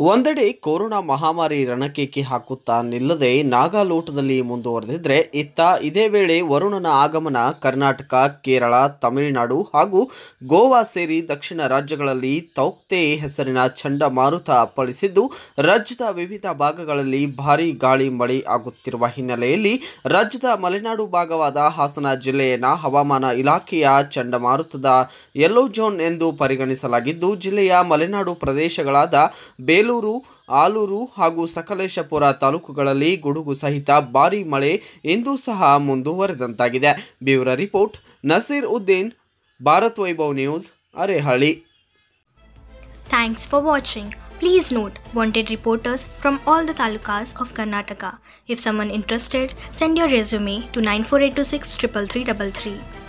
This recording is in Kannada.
ಒಂದೆಡೆ ಕೊರೋನಾ ಮಹಾಮಾರಿ ರಣಕೇಕಿ ಹಾಕುತ್ತಾ ನಿಲ್ಲದೆ ನಾಗಾಲೋಟದಲ್ಲಿ ಮುಂದುವರೆದಿದ್ರೆ ಇತ್ತ ಇದೇ ವೇಳೆ ವರುಣನ ಆಗಮನ ಕರ್ನಾಟಕ ಕೇರಳ ತಮಿಳುನಾಡು ಹಾಗೂ ಗೋವಾ ಸೇರಿ ದಕ್ಷಿಣ ರಾಜ್ಯಗಳಲ್ಲಿ ತೌಕ್ತೆ ಹೆಸರಿನ ಚಂಡಮಾರುತ ಅಪ್ಪಳಿಸಿದ್ದು ರಾಜ್ಯದ ವಿವಿಧ ಭಾಗಗಳಲ್ಲಿ ಭಾರೀ ಗಾಳಿ ಮಳೆ ಆಗುತ್ತಿರುವ ಹಿನ್ನೆಲೆಯಲ್ಲಿ ರಾಜ್ಯದ ಮಲೆನಾಡು ಭಾಗವಾದ ಹಾಸನ ಜಿಲ್ಲೆಯನ್ನು ಹವಾಮಾನ ಇಲಾಖೆಯ ಚಂಡಮಾರುತದ ಯೆಲ್ಲೋ ಝೋನ್ ಎಂದು ಪರಿಗಣಿಸಲಾಗಿದ್ದು ಜಿಲ್ಲೆಯ ಮಲೆನಾಡು ಪ್ರದೇಶಗಳಾದ ಬೇಲೂರು ಆಲೂರು ಹಾಗೂ ಸಕಲೇಶಪುರ ತಾಲೂಕುಗಳಲ್ಲಿ ಗುಡುಗು ಸಹಿತ ಭಾರೀ ಮಳೆ ಇಂದೂ ಸಹ ಮುಂದುವರೆದಂತಾಗಿದೆ bureau report Naseer Uddin Bharat Vaibhav news Arehalli Thanks for watching. Please note, wanted reporters from all the talukas of Karnataka. If someone interested, send your resume to 94826 33333.